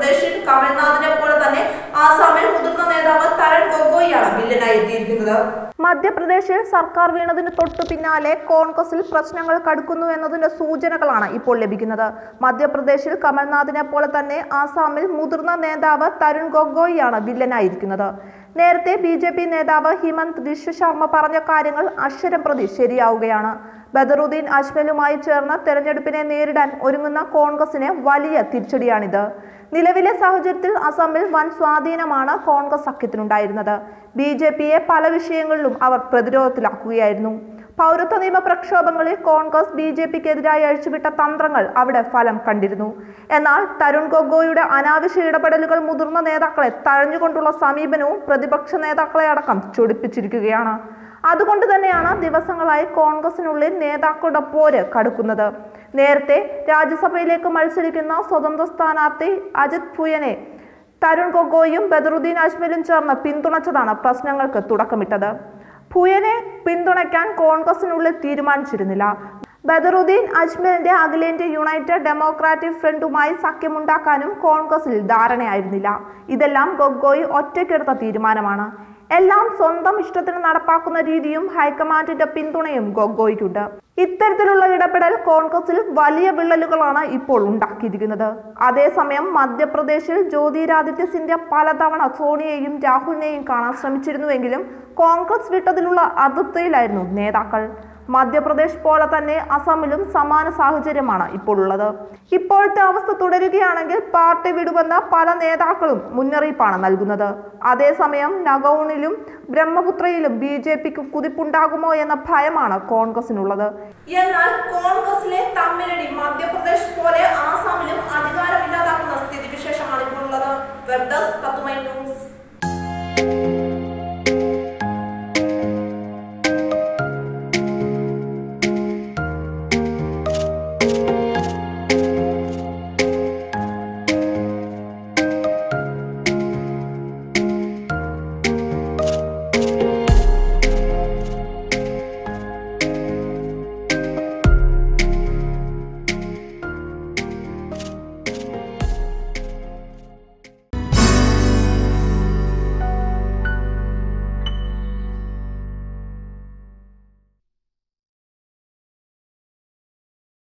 മധ്യപ്രദേശിൽ കമൽനാഥിനെ പോലെ തന്നെ ആസാമിൽ മുതിർന്ന നേതാവ് തരൺ ഗൊഗോയിയാണ് വില്ലനായി എത്തിയിരിക്കുന്നത് മധ്യപ്രദേശിൽ സർക്കാർ വീണതിന് തൊട്ടു പിന്നാലെ കോൺഗ്രസിൽ പ്രശ്നങ്ങൾ കടുക്കുന്നു എന്നതിന്റെ സൂചനകളാണ് ഇപ്പോൾ ലഭിക്കുന്നത് മധ്യപ്രദേശിൽ കമൽനാഥിനെ പോലെ തന്നെ ആസാമിൽ മുതിർന്ന നേതാവ് തരുൺ ഗൊഗോയിയാണ് വില്ലനായിരിക്കുന്നത് നേരത്തെ ബി ജെ പി നേതാവ് ഹിമന്ത് വിശ്വ ശർമ്മ പറഞ്ഞ കാര്യങ്ങൾ അക്ഷരം പ്രതി ശരിയാവുകയാണ് ബദറുദ്ദീൻ അജ്മലുമായി ചേർന്ന് തെരഞ്ഞെടുപ്പിനെ നേരിടാൻ ഒരുങ്ങുന്ന കോൺഗ്രസിന് വലിയ തിരിച്ചടിയാണിത് നിലവിലെ സാഹചര്യത്തിൽ അസമിൽ വൻ സ്വാധീനമാണ് കോൺഗ്രസ് സഖ്യത്തിനുണ്ടായിരുന്നത് ബി ജെ പിയെ പല വിഷയങ്ങളിലും അവർ പ്രതിരോധത്തിലാക്കുകയായിരുന്നു പൗരത്വ നിയമ പ്രക്ഷോഭങ്ങളിൽ കോൺഗ്രസ് ബി ജെ പിക്കെതിരായി അഴിച്ചുവിട്ട തന്ത്രങ്ങൾ അവിടെ ഫലം കണ്ടിരുന്നു എന്നാൽ തരുൺ ഗൊഗോയുടെ അനാവശ്യ ഇടപെടലുകൾ മുതിർന്ന നേതാക്കളെ തഴഞ്ഞുകൊണ്ടുള്ള സമീപനവും പ്രതിപക്ഷ നേതാക്കളെ അടക്കം ചൊടിപ്പിച്ചിരിക്കുകയാണ് അതുകൊണ്ട് തന്നെയാണ് ദിവസങ്ങളായി കോൺഗ്രസിനുള്ളിൽ നേതാക്കളുടെ പോര് കടുക്കുന്നത് നേരത്തെ രാജ്യസഭയിലേക്ക് മത്സരിക്കുന്ന സ്വതന്ത്ര സ്ഥാനാർത്ഥി അജിത് ഭുയനെ തരുൺ ഗൊഗോയും ബദറുദ്ദീൻ അജ്മലും ചേർന്ന് പിന്തുണച്ചതാണ് പ്രശ്നങ്ങൾക്ക് തുടക്കമിട്ടത് ഭുയനെ പിന്തുണയ്ക്കാൻ കോൺഗ്രസിനുള്ളിൽ തീരുമാനിച്ചിരുന്നില്ല ബദറുദ്ദീൻ അജ്മലിന്റെ അഖിലേന്ത്യ യുണൈറ്റഡ് ഡെമോക്രാറ്റിക് ഫ്രണ്ടുമായി സഖ്യമുണ്ടാക്കാനും കോൺഗ്രസിൽ ധാരണയായിരുന്നില്ല ഇതെല്ലാം ഗൊഗോയ് ഒറ്റയ്ക്കെടുത്ത തീരുമാനമാണ് എല്ലാം സ്വന്തം ഇഷ്ടത്തിന് നടപ്പാക്കുന്ന രീതിയും ഹൈക്കമാൻഡിന്റെ പിന്തുണയും ഗൊഗോയ്ക്കുണ്ട് ഇത്തരത്തിലുള്ള ഇടപെടൽ കോൺഗ്രസിൽ വലിയ വിള്ളലുകളാണ് ഇപ്പോൾ ഉണ്ടാക്കിയിരിക്കുന്നത് അതേസമയം മധ്യപ്രദേശിൽ ജ്യോതിരാദിത്യ സിന്ധ്യ പലതവണ സോണിയയെയും രാഹുലിനെയും കാണാൻ ശ്രമിച്ചിരുന്നുവെങ്കിലും കോൺഗ്രസ് വിട്ടതിലുള്ള അതൃപ്തിയിലായിരുന്നു നേതാക്കൾ മധ്യപ്രദേശ് പോലെ തന്നെ അസമിലും സമാന സാഹചര്യമാണ് ഇപ്പോൾ ഉള്ളത് ഇപ്പോഴത്തെ അവസ്ഥ തുടരുകയാണെങ്കിൽ പാർട്ടി വിടുമെന്ന് പല നേതാക്കളും മുന്നറിയിപ്പാണ് നൽകുന്നത് അതേസമയം നഗൌണിലും ബ്രഹ്മപുത്രയിലും ബി ജെ പിക്ക് കുതിപ്പുണ്ടാകുമോ എന്ന ഭയമാണ് കോൺഗ്രസിനുള്ളത് എന്നാൽ കോൺഗ്രസിലെ തമ്മിലടി മധ്യപ്രദേശ് പോലെ ആസാമിലും അധികാരമില്ലാതാക്കുന്ന സ്ഥിതിവിശേഷമാണ് ഇപ്പോൾ ഉള്ളത് വെബ് ഡെസ്ക് തത്തുമൈ ന്യൂസ്